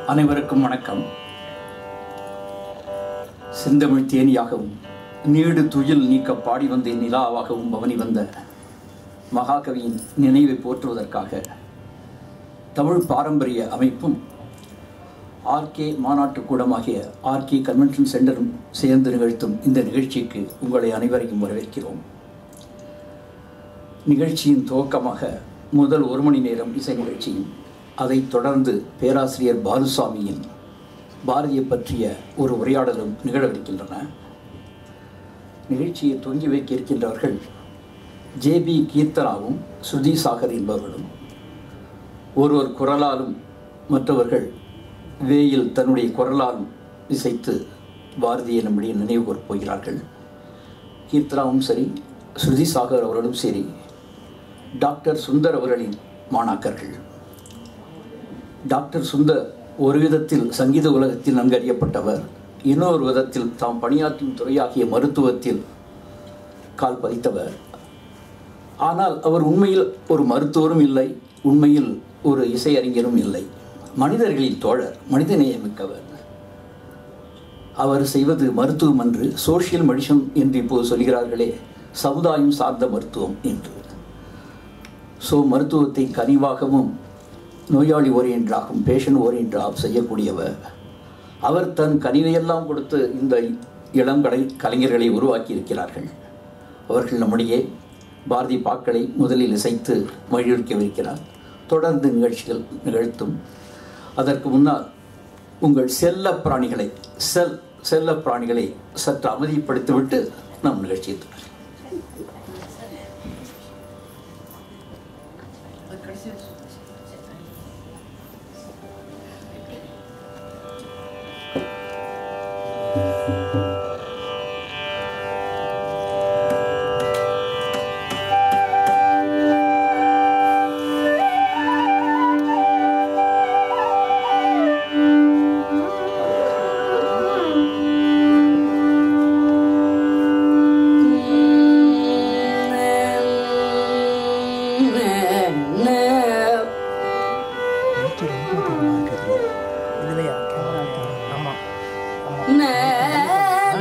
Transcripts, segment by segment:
அனைவருக்கும் வணக்கம் செந்தமிழ் தேனியாகவும் நீடு துயில் நீக்க பாடி வந்த நிலாவாகவும் பவனி வந்த மகாகவியின் நினைவை போற்றுவதற்காக தமிழ் பாரம்பரிய அமைப்பும் ஆர்கே மாநாட்டு கூடமாகிய ஆர்கே கன்வென்ஷன் சென்டரும் சேர்ந்து நிகழ்த்தும் இந்த நிகழ்ச்சிக்கு உங்களை அனைவரையும் வரவேற்கிறோம் நிகழ்ச்சியின் துவக்கமாக முதல் ஒரு மணி நேரம் இசை நிகழ்ச்சியும் அதைத் தொடர்ந்து பேராசிரியர் பாலுசாமியின் பாரதியை பற்றிய ஒரு உரையாடலும் நிகழவிருக்கின்றன நிகழ்ச்சியை துவங்கி வைக்க இருக்கின்றவர்கள் ஜேபி கீர்த்தனாவும் ஸ்ருதி சாகர் என்பவர்களும் ஒருவர் குரலாலும் மற்றவர்கள் வேயில் தன்னுடைய குரலாலும் இசைத்து பாரதியை நம்முடைய நினைவு கூறப் போகிறார்கள் கீர்த்தனாவும் சரி ஸ்ருதி சாகர் அவர்களும் சரி டாக்டர் சுந்தர் அவர்களின் மாணாக்கர்கள் டாக்டர் சுந்தர் ஒரு விதத்தில் சங்கீத உலகத்தில் நன்கு அறியப்பட்டவர் இன்னொரு விதத்தில் தாம் பணியாற்றும் துறையாகிய மருத்துவத்தில் கால் பதித்தவர் ஆனால் அவர் உண்மையில் ஒரு மருத்துவரும் இல்லை உண்மையில் ஒரு இசையறிஞரும் இல்லை மனிதர்களின் தோழர் மனிதநேயமிக்கவர் அவர் செய்வது மருத்துவம் அன்று சோஷியல் மெடிசன் என்று இப்போது சொல்கிறார்களே சமுதாயம் சார்ந்த மருத்துவம் என்று ஸோ மருத்துவத்தை கனிவாகவும் நோயாளி ஓரியன்றாகவும் பேஷண்ட் ஓரியன்றாகவும் செய்யக்கூடியவர் அவர் தன் கனிவையெல்லாம் கொடுத்து இந்த இளங்கலை கலைஞர்களை உருவாக்கி இருக்கிறார்கள் அவர்கள் நம்முடைய பாரதி பாக்களை முதலில் இசைத்து மகிழ்விக்கவிருக்கிறார் தொடர்ந்து நிகழ்ச்சிகள் நிகழ்த்தும் அதற்கு முன்னால் உங்கள் செல்ல பிராணிகளை செல் செல்ல பிராணிகளை சற்று அமைதிப்படுத்திவிட்டு நம் நிகழ்ச்சியை தொடரும் எனக்கு ரொம்ப தூரமா இருக்குது இதுலயா கேமரா ஆமா ஆமா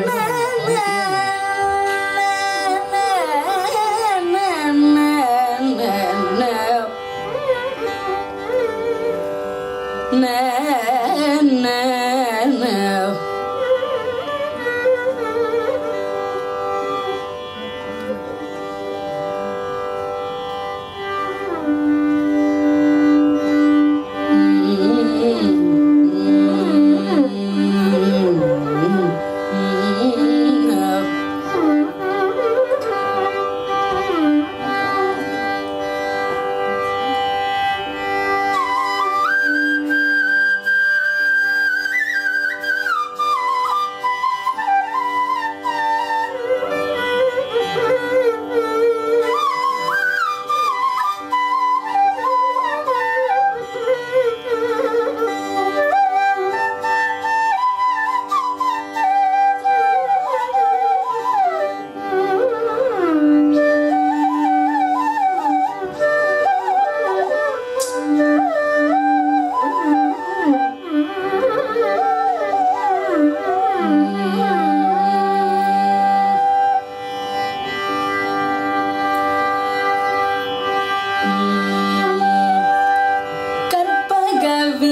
கற்பக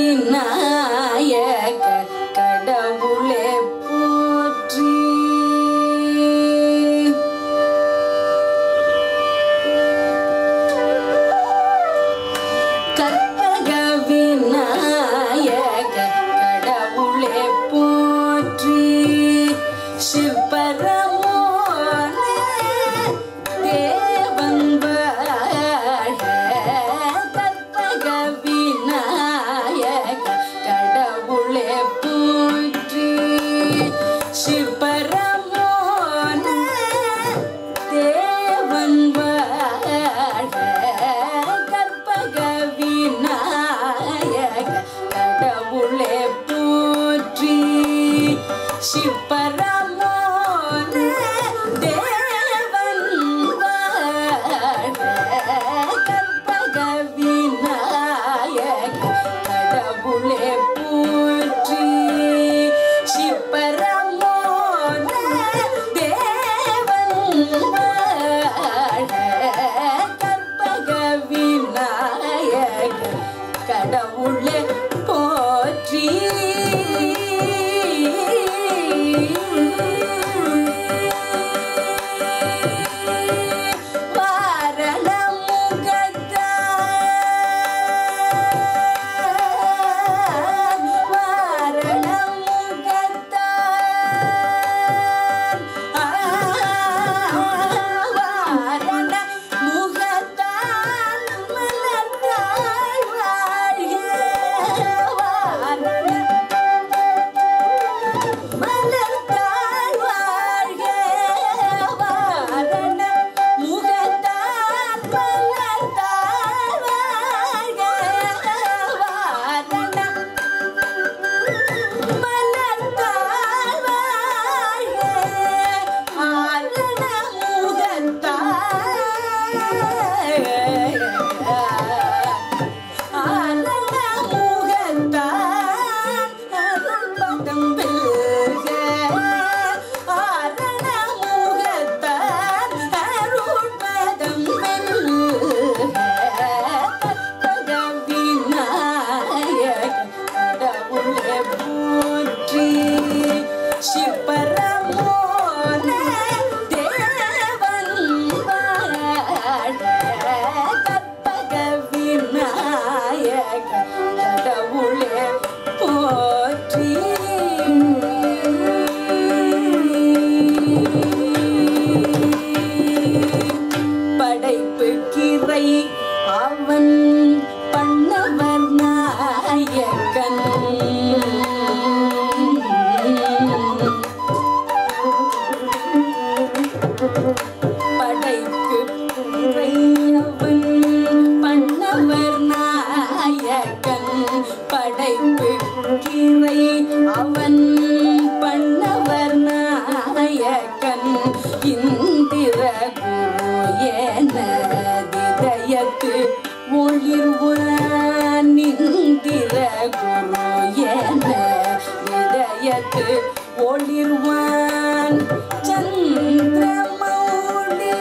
விநாயக கடவுளே போற்றி கற்பக விநாயக கடவுளே போற்றி சிற்பரமோனே தேவன் வாழ கற்பக விநாயக கடவுளே போற்றி சிற்பரமோனே தேவன் வாழ கற்பக விநாயக கடவுளே போற்றி சிற்பரமோன தேவன் வாழ கற்பக விநாயக கடவுளே போற்றி கடவுளே போற்றி வாரண முகத்தான் வாரண முகத்தான் வாரண முகத்தான் மலர்ந்தாள் வாழ்க வாரண மலர்ந்தாள் வாழ்க வாரண முகத்தான் மலர்ந்தாள் வாழ்க வாரண மலர்ந்தாள் வாழ்க ஆரண முகத்தான் ஆனந்த முகத்தான் அருள்பதம் வெல்க. ஆனந்த முகத்தான் அருள்பதம் வெல்க. கற்பக விநாயக கடவுளே போற்றி சிவபரமோன தேவன் வாழ கற்பக விநாயக கடவுளே போற்றி படைப்பு கிரை அவன் பண்ணவர் நாயகன் படைக்கு இறையவன் பண்ணவர் நாயகன் படைப்பு கிரை அவன் பண்ணவர் நாயகன் இந்திர குரு எனதிதயத்து ஒளிர்வான் இந்திர குரு என இதயத்து ஒளிர்வான் சந்திரமௌலி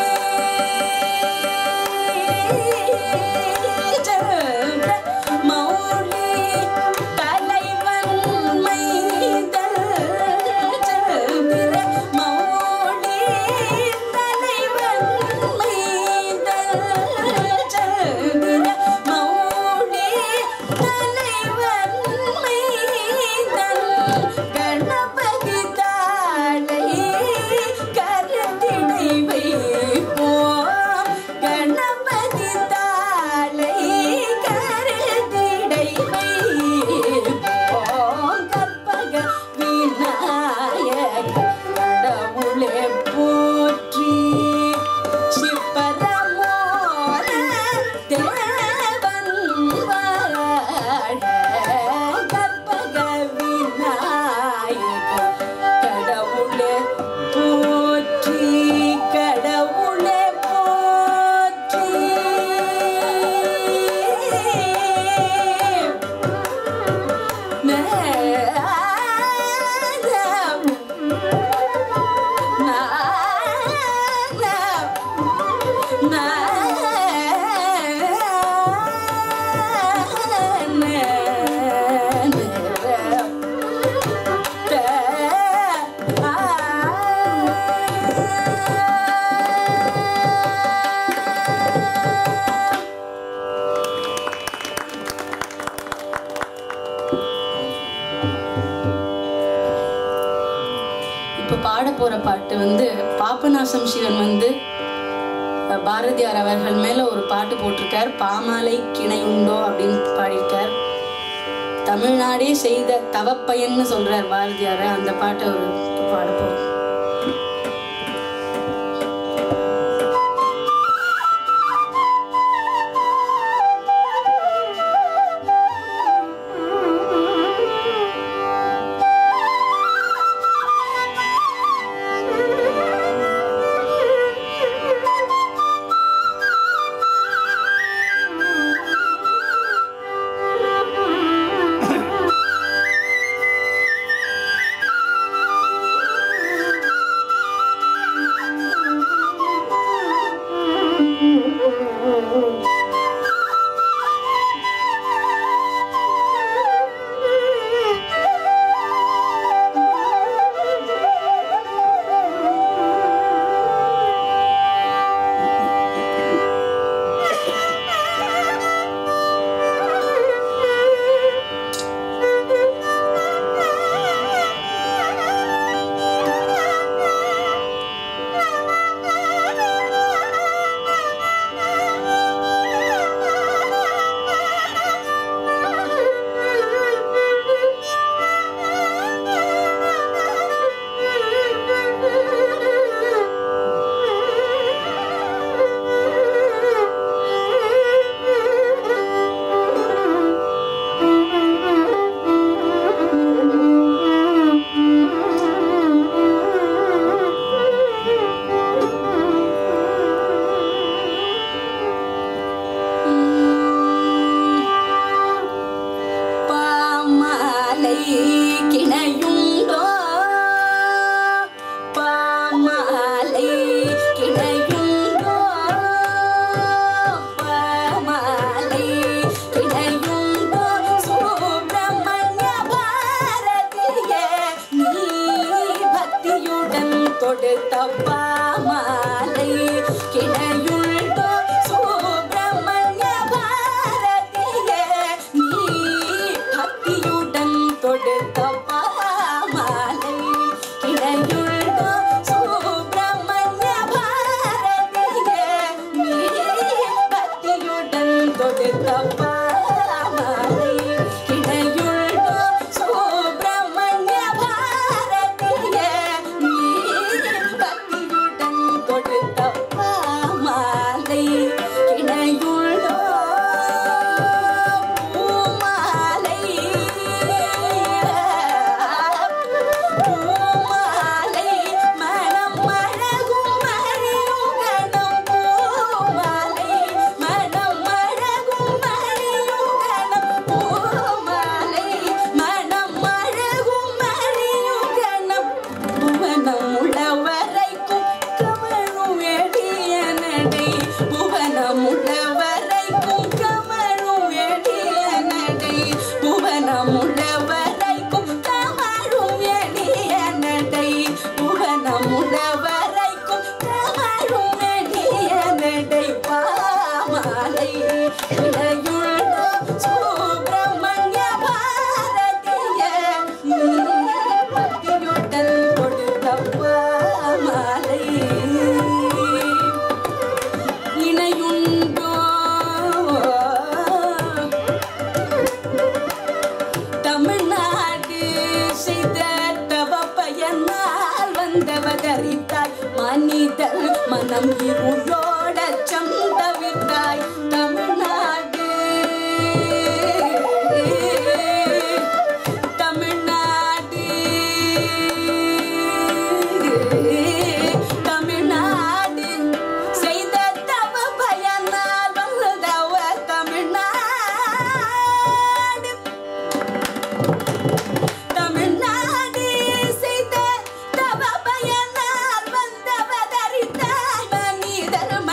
சந்திரமௌலி தலைவன் மைதல் சந்திரமௌலி தலைவன் மைதல் சந்திரமௌலி தலைவன் மைதல் கணபதி தாளை கருத்திடை வைப்போம் கணபதி தாளை கருத்திடை வைப்போம் கற்பக விநாயக கடவுளே போற்றி சிப்பரமோன தேவன் வாழ கற்பக விநாயக கடவுளே போற்றி கடவுளே போற்றி நேரம் இப்ப பாட போற பாட்டு வந்து பாபநாசம் சிவன் வந்து அஹ், பாரதியார் அவர்கள் மேல ஒரு பாட்டு போட்டிருக்கார் பாமாலை கிணை உண்டோ அப்படின்னு பாடியிருக்கார் தமிழ்நாடே செய்த தவப்பயன்னு சொல்றார் பாரதியார் அந்த பாட்டை ஒரு பாட போறோம் ஆ மனம் இருளோட சந்தவித்தாய் தமிழ்நாடு தமிழ்நாடு தமிழ்நாடு செய்த தவ பயனால் வந்தவ தமிழ்நாடு தமிழ்நாடு செய்த தவ பயனால் வந்தவ தரித்த நீ தர்ம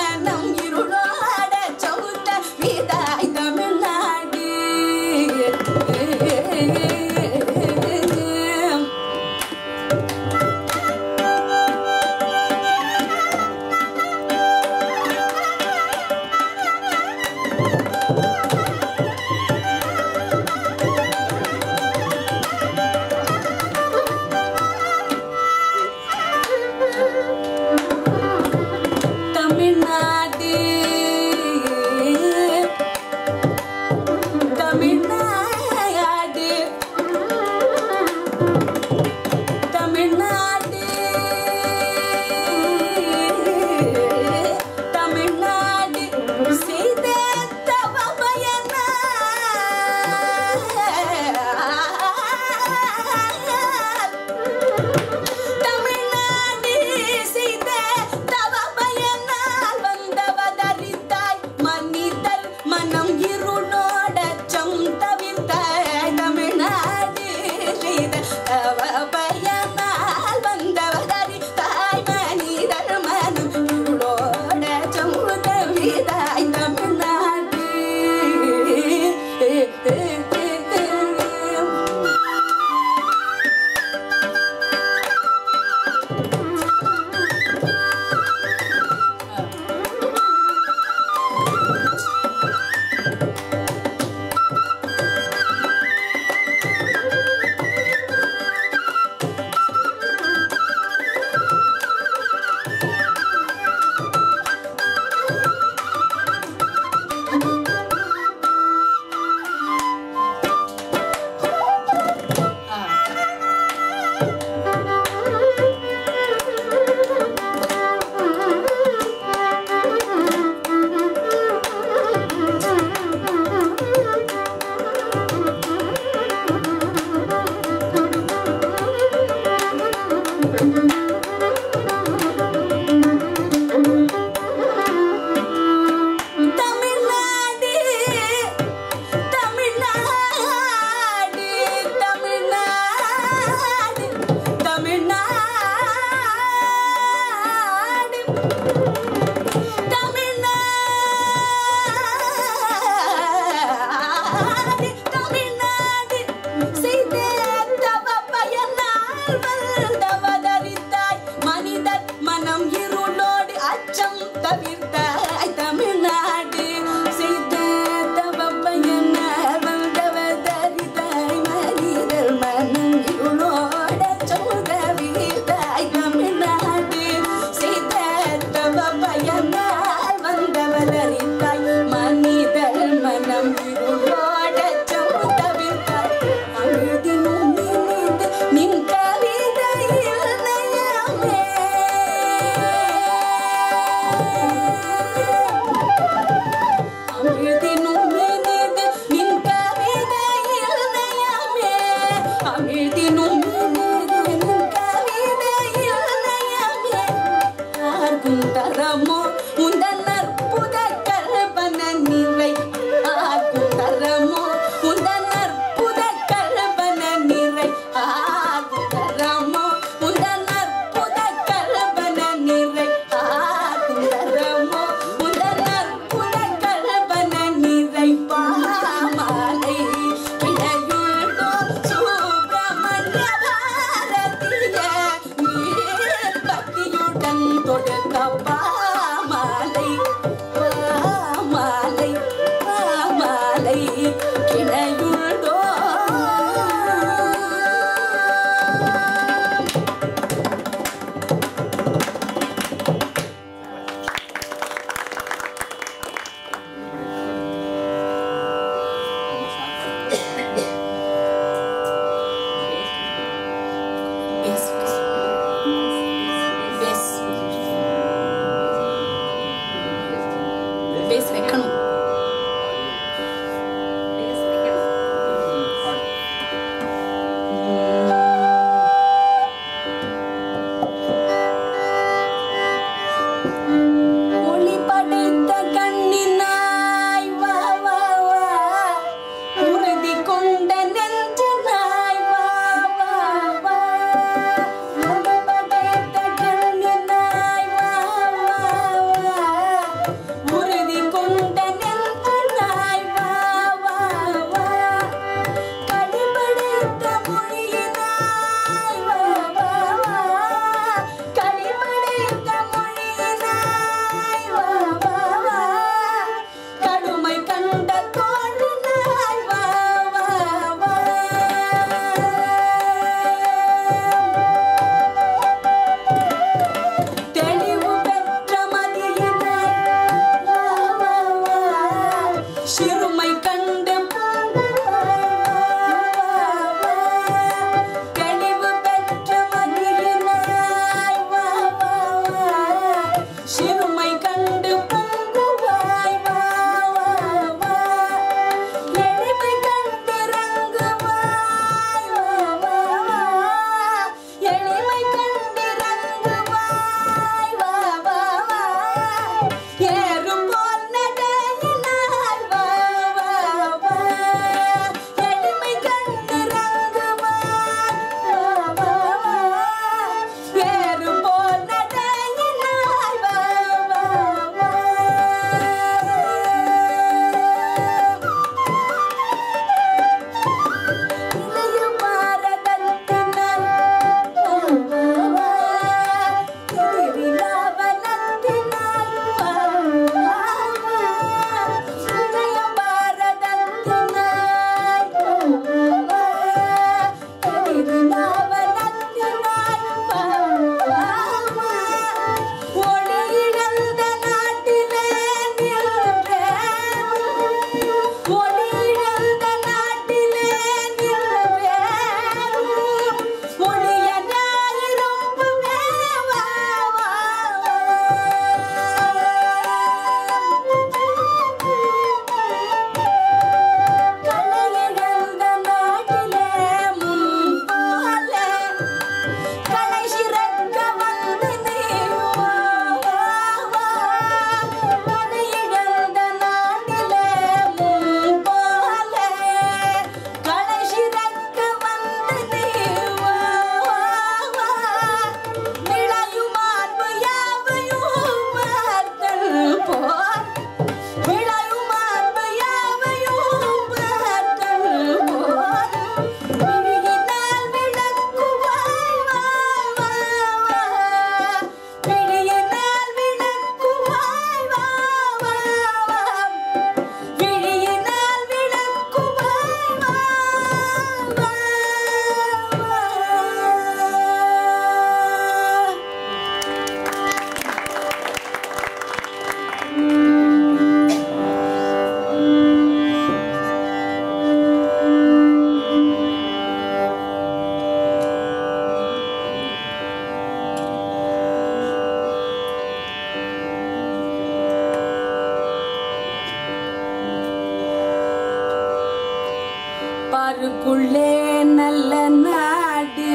பாருக்குள்ளே நல்ல நாடு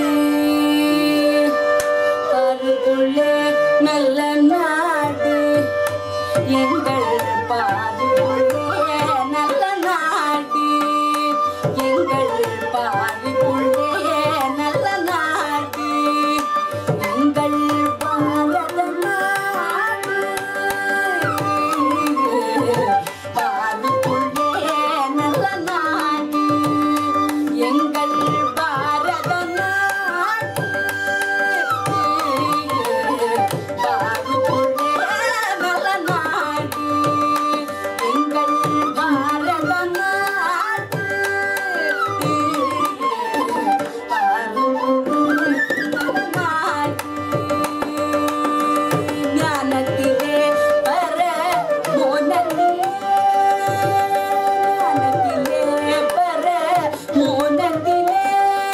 பாருக்குள்ளே நல்ல நாடு எங்கள் பாருக்குள்ளே நல்ல நாடு எங்கள் பாருக்குள்ளே நல்ல நாடு எங்கள் பாரத நாடு பாருக்குள்ளே நல்ல நாடு எங்கள் பாரத நாடு பாருக்குள்ளே நல்ல நாடு எங்கள் பாரத நாடு ஞானத்திலே பர மோனத்திலே ஞானத்திலே பர மோனத்திலே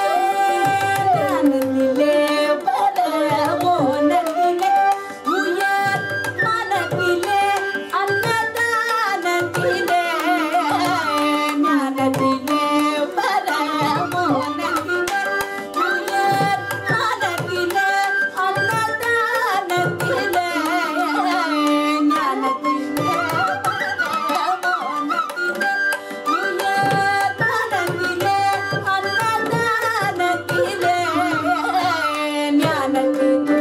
ஞானத்திலே பர மோனத்திலே உயர் மனத்திலே அன்னதானத்திலே ஞானத்திலே பர மோனத்திலே உயர் மனத்திலே அன்னதானத்திலே ஞானத்திலே பர மோனத்திலே உயர் மனத்திலே அன்னதானத்திலே ஞானத்திலே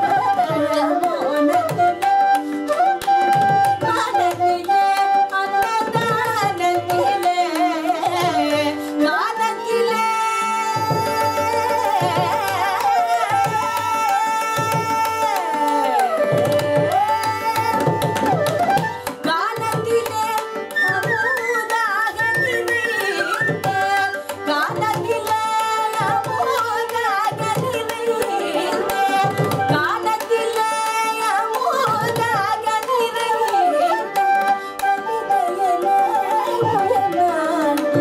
மனத்திலே அன்னதானத்திலே ஞானத்திலே கானத்திலே அமுதாக நிறைந்த கானத்திலே அமுதாக நிறைந்த கானத்திலே அமுதாக நிறைந்த கவிதையிலே உயர்ந்தாண்டு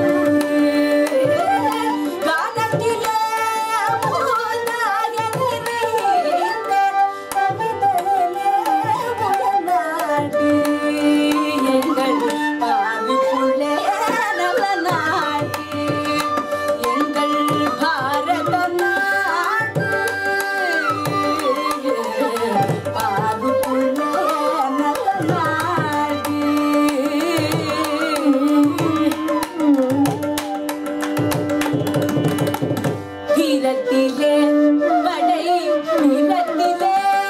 கானத்திலே அமுதாக நிறைந்த கவிதையிலே உயர்ந்தாண்டு எங்கள் பாருக்குள்ளே நல்ல நாடு எங்கள் பாரத நாடு பாருக்குள்ளே நல்ல நாடு தீரத்திலே படை நிறத்திலே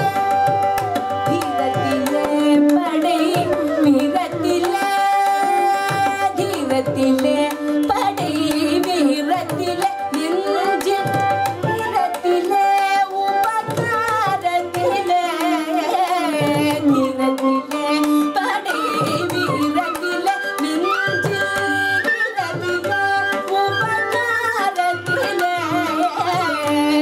தீரத்திலே படை வீரத்திலே தீரத்திலே படை வீரத்திலே நெஞ்சு வீரத்திலே உபகாரத்திலே தீரத்திலே படை வீரத்திலே நெஞ்சு வீரத்திலே உபகாரத்திலே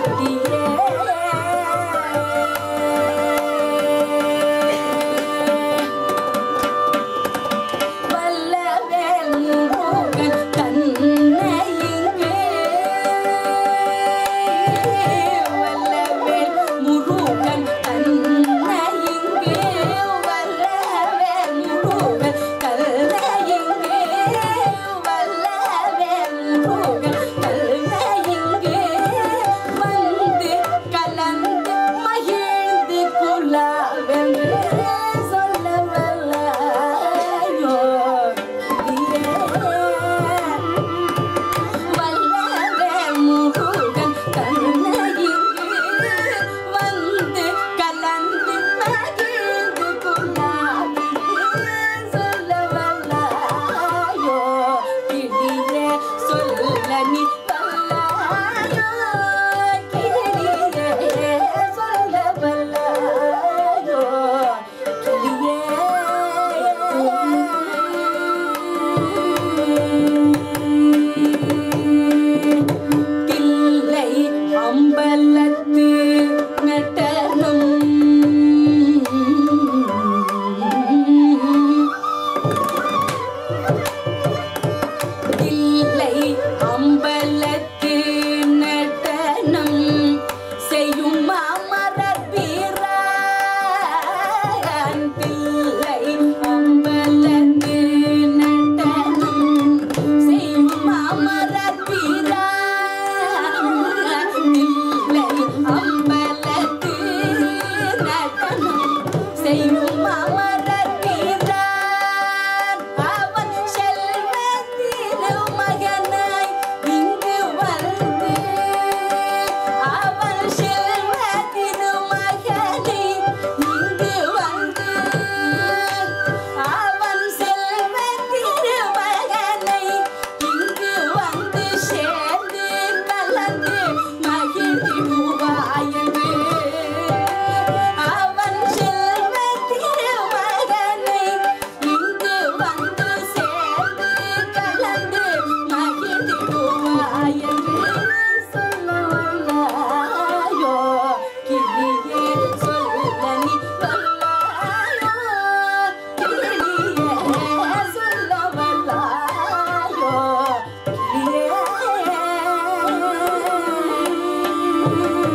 கிளியே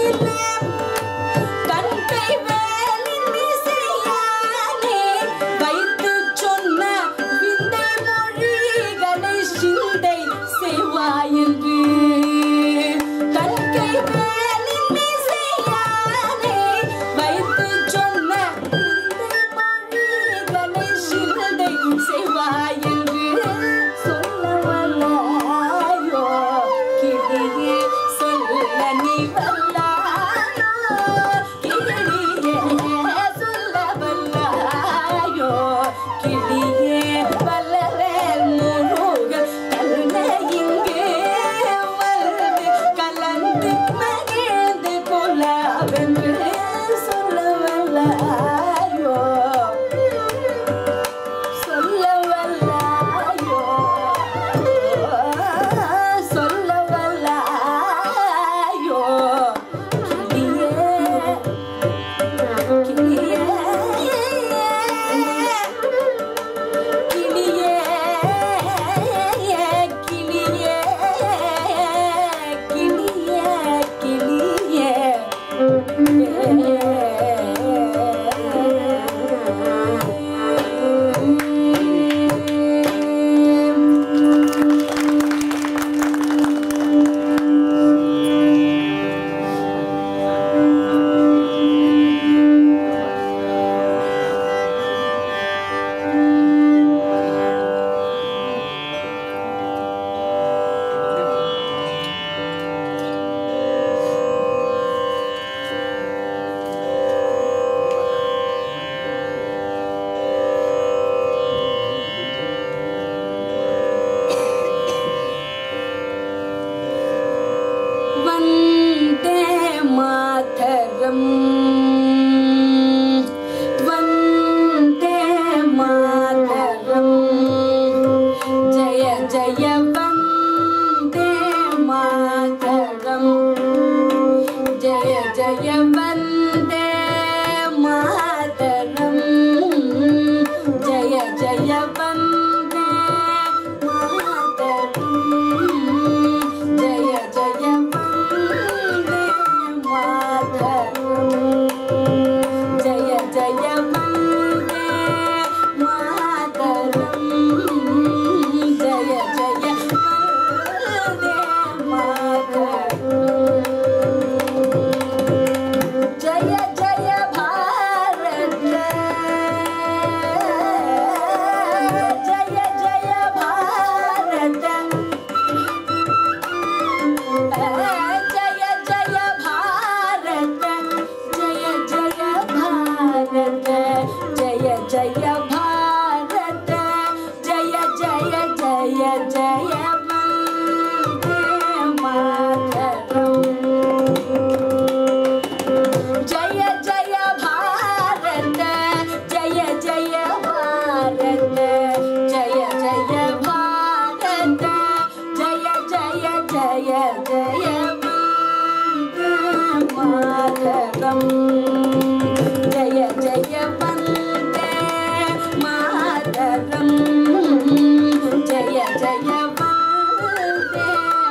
கண்கை வேலின் இசையானே வைத்து சொன்ன விந்தை மொழிகளை சிந்தை செய்வாயென்று கண்கை வேலின் இசையானே வைத்து சொன்ன விந்தை மொழிகளை சிந்தை செய்வாயென்று சொல்ல வல்லாயோ கிளியே சொல்ல நீ வல்லாயோ கிளியே சொல்ல வல்லாயோ கிளியே வல்லவேல் முருகன் கருணை இங்கே வந்து கலந்து மகிழ்ந்து கொள்ளவென்று சொல்ல வல்லாயோ சொல்ல வல்லாயோ சொல்ல வல்லாயோ கிளியே கிளியே கிளியே கிளியே கிளியே கிளியே वन्दे मातरम् वन्दे मातरम् जय जय वन्दे मातरम् जय जय वन्दे मातरम् जय जय वन्दे मातरम् जय जय वन्दे मातरम् जय जय वन्दे मातरम् जय जय वन्दे मातरम् जय जय भारत जय जय भारत जय जय भारत जय जय भारत जय जय भारत जय जय जय जय वन्दे मातरम् जय जय भारत जय जय भारत जय जय भारत जय जय जय जय वन्दे मातरम् जय जय वन्दे मातरम् जय जय वन्दे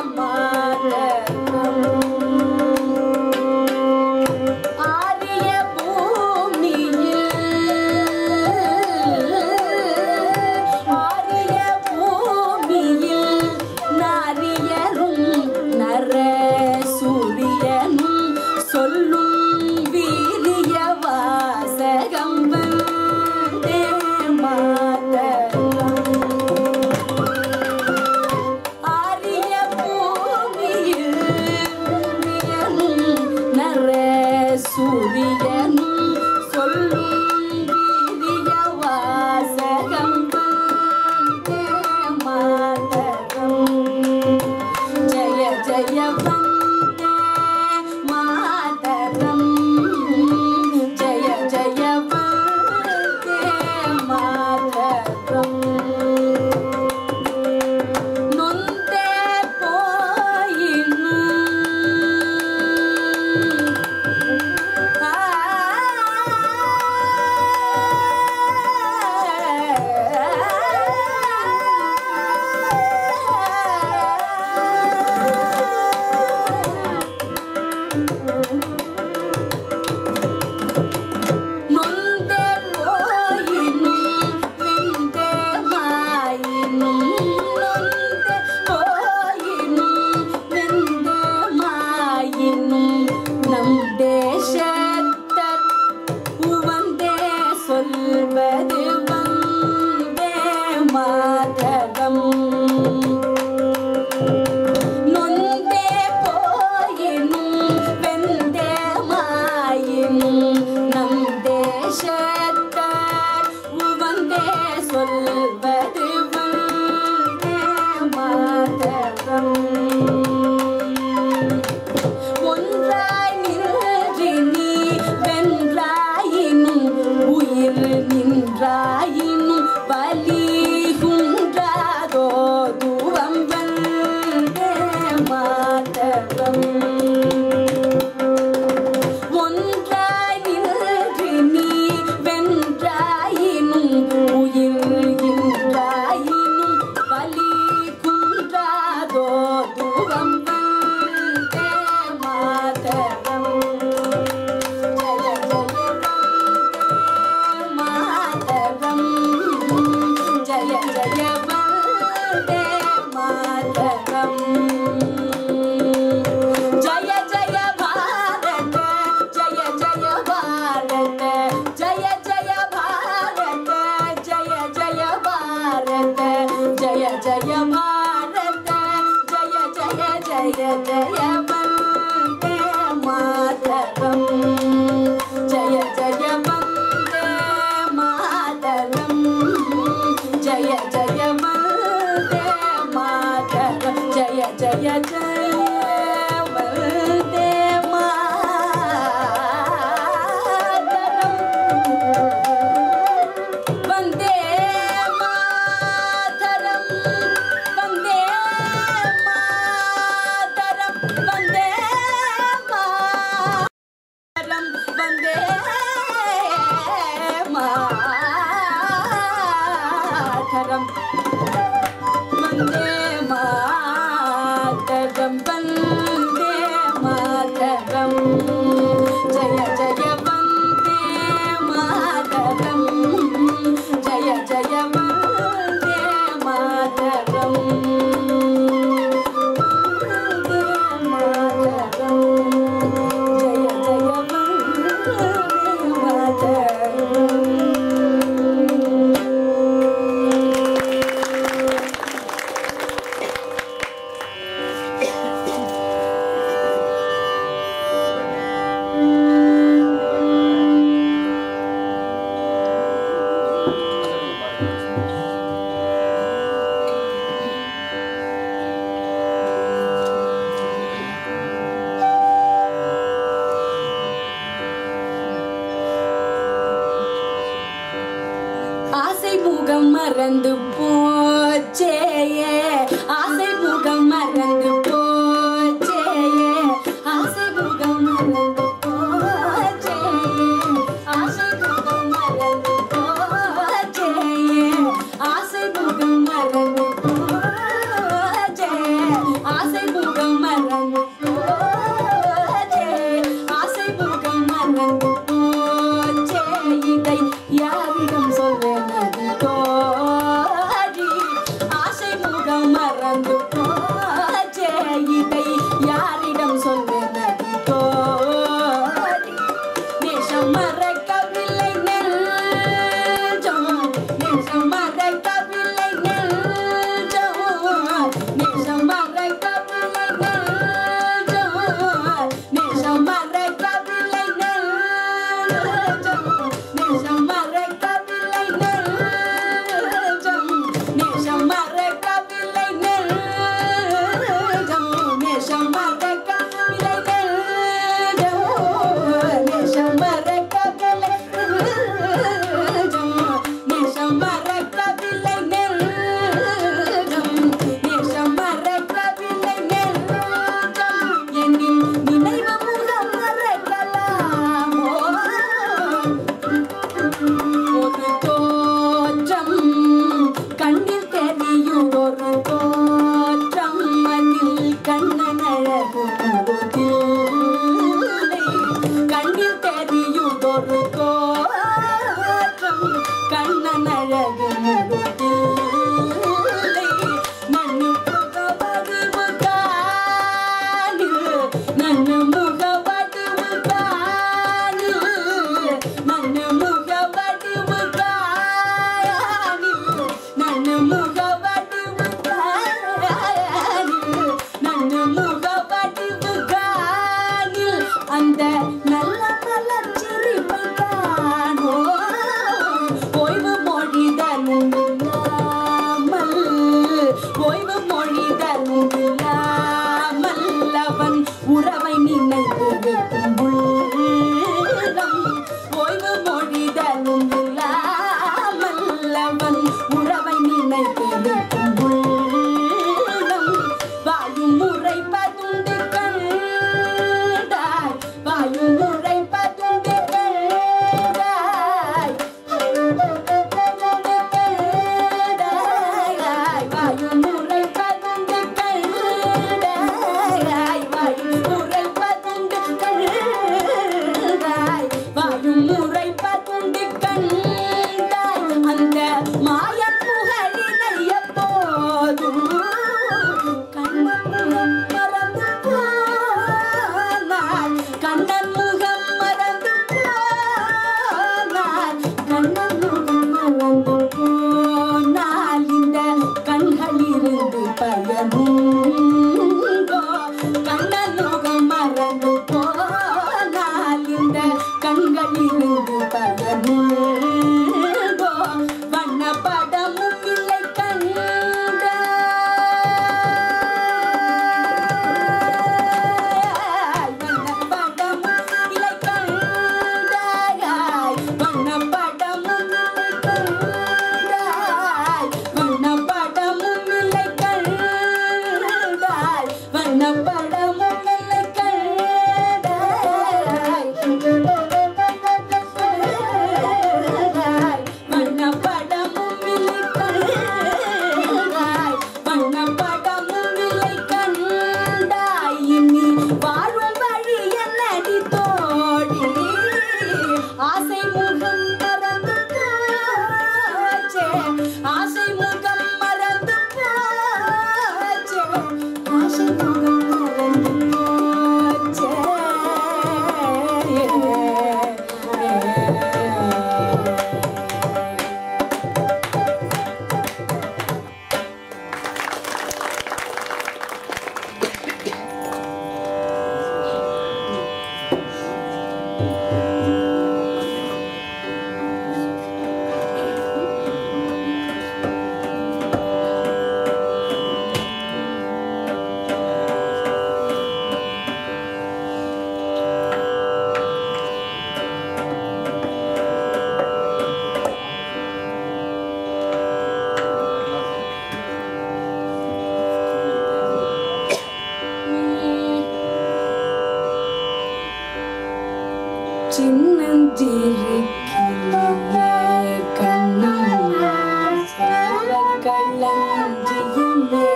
मातरम् ஆரிய பூமியில் ஆரிய பூமியில் நாரியரும் நர சூரியனும் சொல்லும் வீரிய வாசகம் வந்தே மாதரம் ஆரிய பூமியில் சூரியனும் நர சூரியனும் சொல்லும் வீரிய வாசகம் வந்தே மாதரம் ஜய ஜய வந்தே மாதரம் ஜய ஜய வந்தே மாதரம் நொந்தே போயினும் ஆ முகம் மறந்து போச்சே ஆசை முகம் மறந்து போச்சே ஆசை முகம் மறந்து போச்சே ஆசை முகம் மறந்து போச்சே ஆசை முகம் மறந்து போச்சே ஆசை முகம் மறந்து போச்சே ஆசை முகம் மறந்து போச்சே இதை யாரிடம் சொல்வேன் அது தோழி ஆசை முகம் மறந்து போச்சே இதை யாரிடம் சொல்வேன் அது தோழி நேசம் மறக்கவில்லை நெஞ்சம் நேசம் மறக்கவில்லை நெஞ்சம் நேசம் மறக்கவில்லை நெஞ்சம் நேசம் மறக்கவில்லை நெஞ்சம் நேசம் மறக்கவில்லை நெஞ்சம் நேசம் மறக்கவில்லை நெஞ்சம் நேசம் மறக்கவில்லை நெஞ்சம் நேசம் மறக்கவில்லை நெஞ்சம் நேசம் மறக்கவில்லை நெஞ்சம் நேசம் மறக்கவில்லை நெஞ்சம் என்னில் நினைவு முகம் மறக்கலாமோ ஒரு தோற்றம் கண்ணில் தெரியும் ஒரு தோற்றம் மண்ணில் கண்ணன் அழகு முழுதில்லை. கண்ணில் தெரியும் ஒரு தோற்றம் கண்ணன் அழகு முழுதில்லை. நன்னு முகவடிவு காணில் நன்னு முகவடிவு காணில் நன்னு முகவடிவு காணில் நன்னு முகவடிவு காணில் நன்னு முகவடிவு காணில் அந்த நல்ல மலர் சிரிப்பை காணோ ஓய்வு மொழிதலும் இல்லாமல் ஓய்வு மொழிதலும் இல்லாமல் அவன் உறவை நினைத்து வைக்கும் உள்ளம் ஓய்வு மொழிதலும் இல்லாமல் அவன் உறவை நினைத்து வைக்கும் உள்ளம் வாயும் முறை பதுண்டு கண்டாய் வாயும் முறை பதுண்டு கண்டாய் சின்னஞ்சிறு கிளியே கண்ணம்மா செல்வ களஞ்சியமே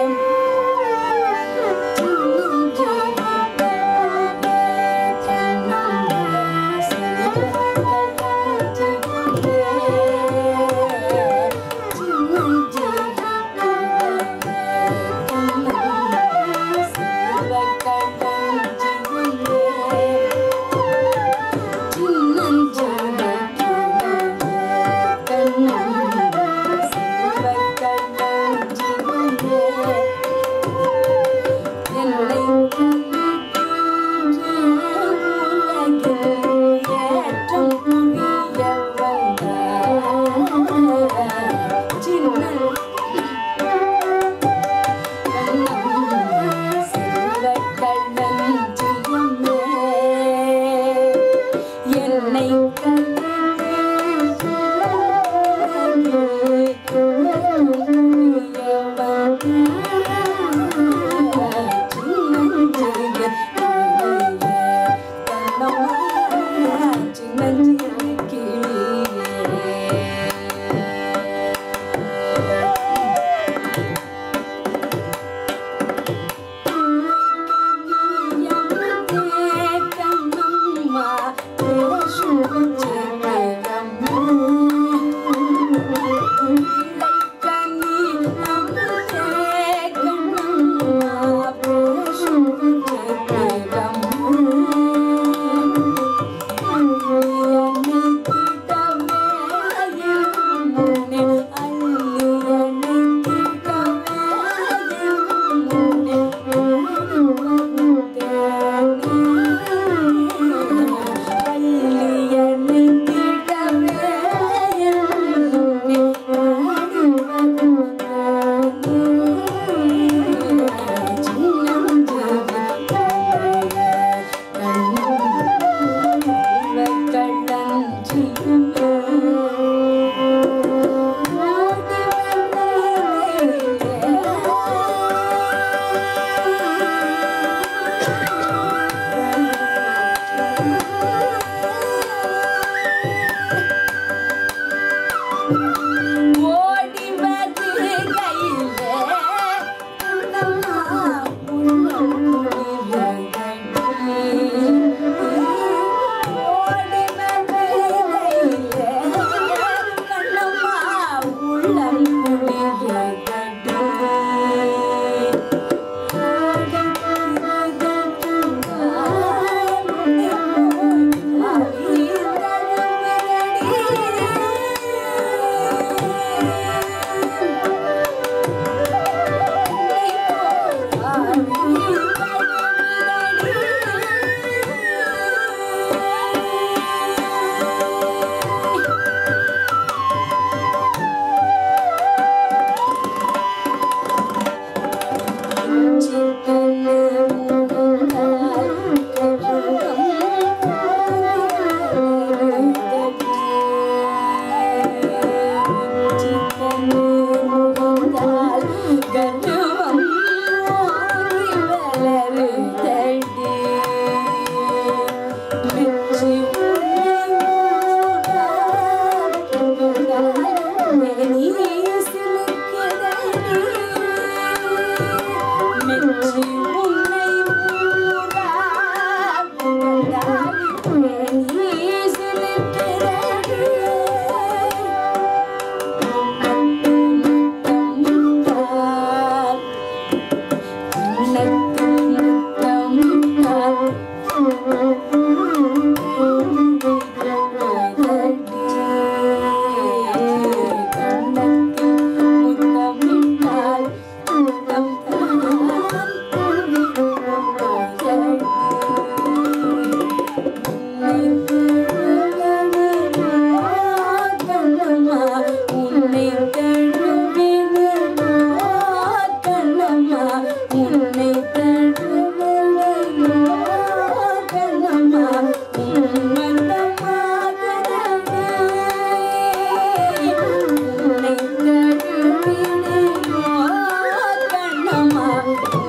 என்னை ஓடி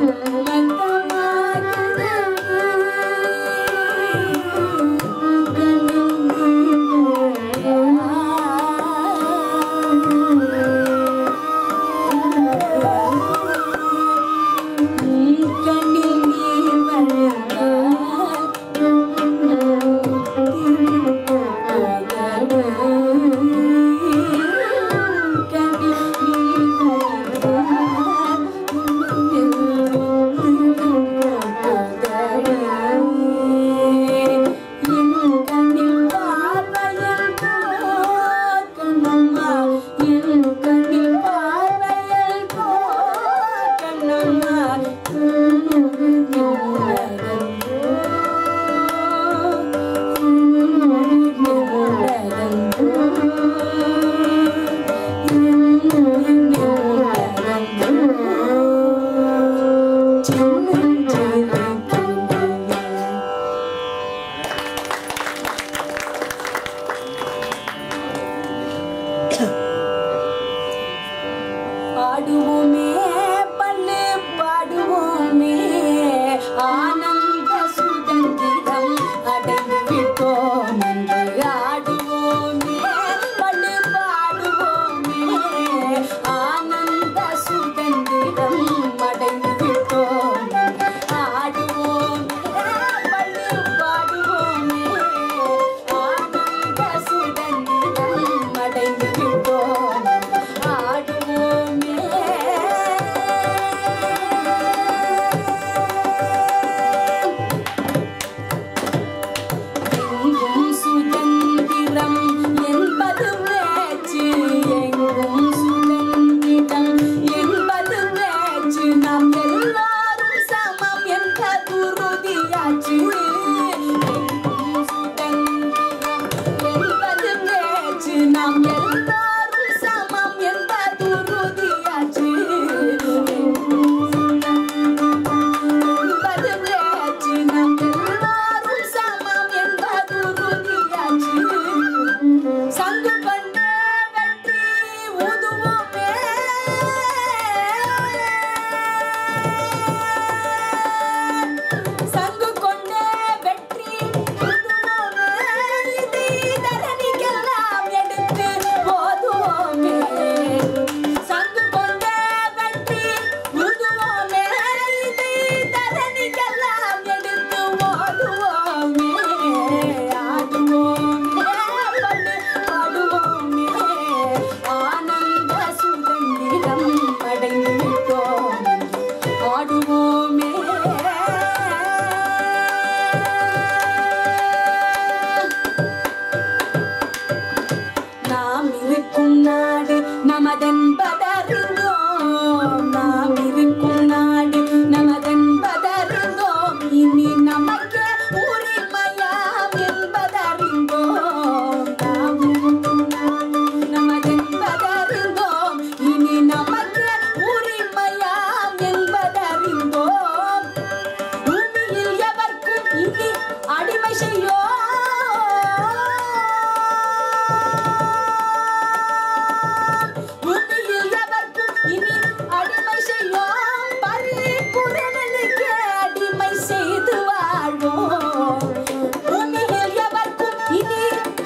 கண்ணம்மா செய்யோ பூமியில் எவர்க்கும் இனி அடிமை செய்யோம் பரிபூரணனுக்கு அடிமை செய்து வாழ்வோம் பூமியில் எவர்க்கும் இனி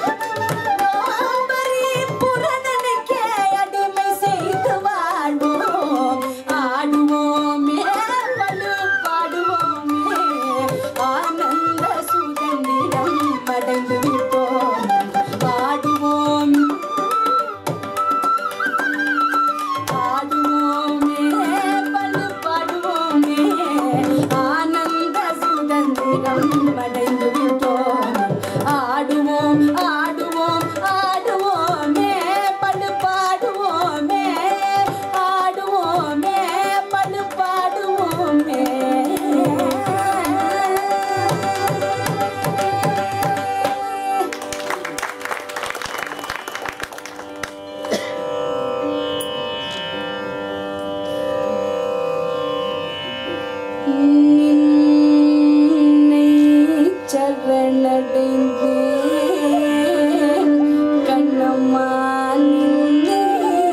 பரிபூரணனுக்கு அடிமை செய்து வாழ்வோம் ஆடுவோமே வலு பாடுவோமே ஆனந்த சுதந்திரம் அடைந்து விட்டோம் ஆடுவோம் ஆடுவோமே பல்லு பாடுவோமே ஆனந்த சுதந்திரம் அடைந்து விட்டோம் ஆடுவோம் ஆடுவோம் ஆடுவோமே பல்லு பாடுவோமே ஆடுவோமே பல்லு பாடுவோமே நின்னை சரணடைந்தேன் கண்ணம்மா நின்னை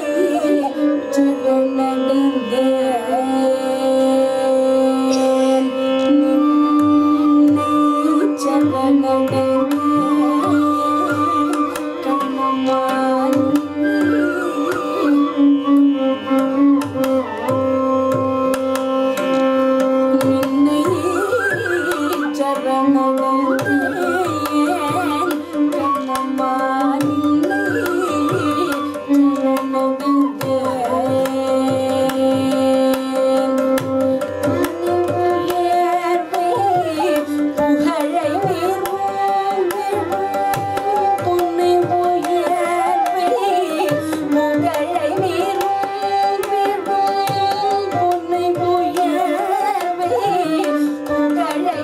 சரணடைந்தேன் நின்னை சரணடைந்தேன் கண்ணம்மா நின்னை சரணடைந்தேன் கண்ணம்மா நின்னை சரணடைந்தேன் புகழை பொன்னை உயர்வே புகழை பொன்னை உயர்வே புகழை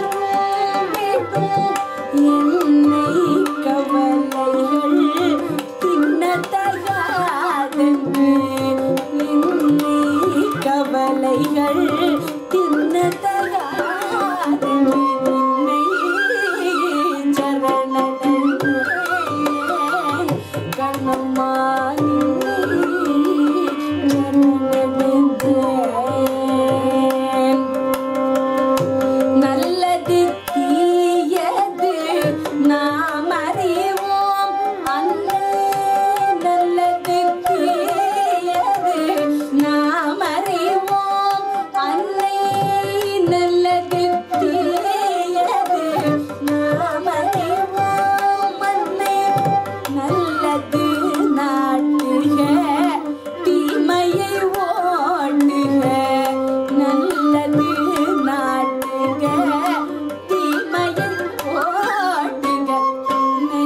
என்னை கவலைகள் தின்னதகாதென்று என்னை கவலைகள் தின்னதகாதென்று நின்னை சரணடைந்தேன் கண்ணம்மா சரணடைந்தேன் நல்லது தீயது நாம் அறிவோம் அன்பே நல்லது தீயது நாம் அறிவோம் அன்னை நல்லது தீயது நாம் அறிவோம் அன்னை நல்லது நாட்டுக தீமையை ஓட்டுக நல்லது நாட்டுக தீமையை ஓட்டுக உன்னை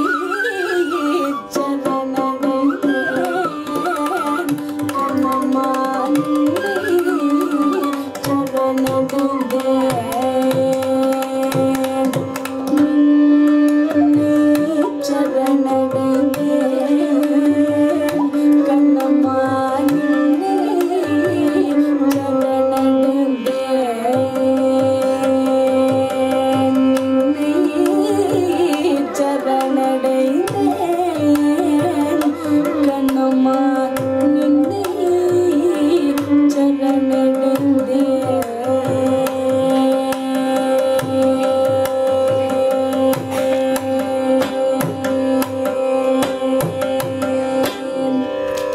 சரணடைந்தேன் கண்ணம்மா சரணடைந்தேன் சரணடைந்தேன் கண்ணம்மா சரணடைந்தேன் கண்ணம்மா நின்னை சரணடைந்தேன்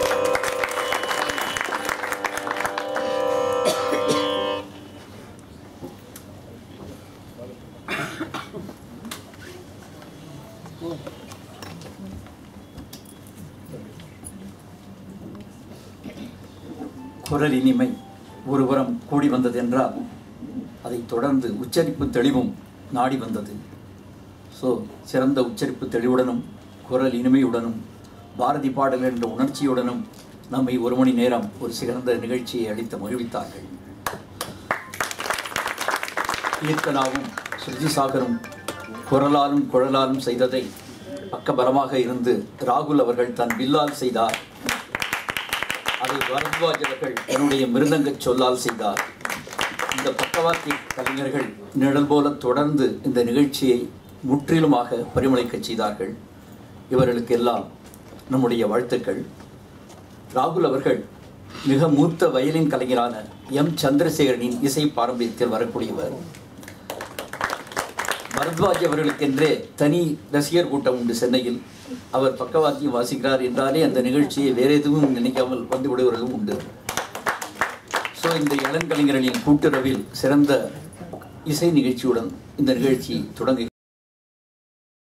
குரல் இனிமை ஒருபுறம் கூடி வந்தது என்றால் அதைத் தொடர்ந்து உச்சரிப்பு தெளிவும் நாடி வந்தது ஸோ சிறந்த உச்சரிப்பு தெளிவுடனும் குரல் இனிமையுடனும் பாரதி பாடல் என்ற உணர்ச்சியுடனும் நம்மை ஒரு மணி நேரம் ஒரு சிறந்த நிகழ்ச்சியை அளித்து மகிழ்வித்தார்கள் கீர்த்தனாவும் ஸ்ருதி சாகரும் குரலாலும் குழலாலும் செய்ததை பக்கபலமாக இருந்து ராகுல் அவர்கள் தன் வில்லால் செய்தார் அதை பரத்வாஜ் அவர்கள் என்னுடைய மிருதங்கச் சொல்லால் செய்தார் இந்த பக்கவாத்தி கலைஞர்கள் நிழல் போல தொடர்ந்து இந்த நிகழ்ச்சியை முற்றிலுமாக பரிமளிக்கச் செய்தார்கள் இவர்களுக்கெல்லாம் நம்முடைய வாழ்த்துக்கள் ராகுல் அவர்கள் மிக மூத்த வயலின் கலைஞரான எம் சந்திரசேகரனின் இசை பாரம்பரியத்தில் வரக்கூடியவர் பரத்வாஜ் அவர்களுக்கென்றே தனி ரசிகர் கூட்டம் உண்டு சென்னையில் அவர் பக்கவாத்தியம் வாசிக்கிறார் என்றாலே அந்த நிகழ்ச்சியை வேற எதுவும் நினைக்காமல் வந்து விடுவர்களும் உண்டு ஸோ இந்த இளங்கலைஞர்களின் கூட்டுறவில் சிறந்த இசை நிகழ்ச்சியுடன் இந்த நிகழ்ச்சி தொடங்கு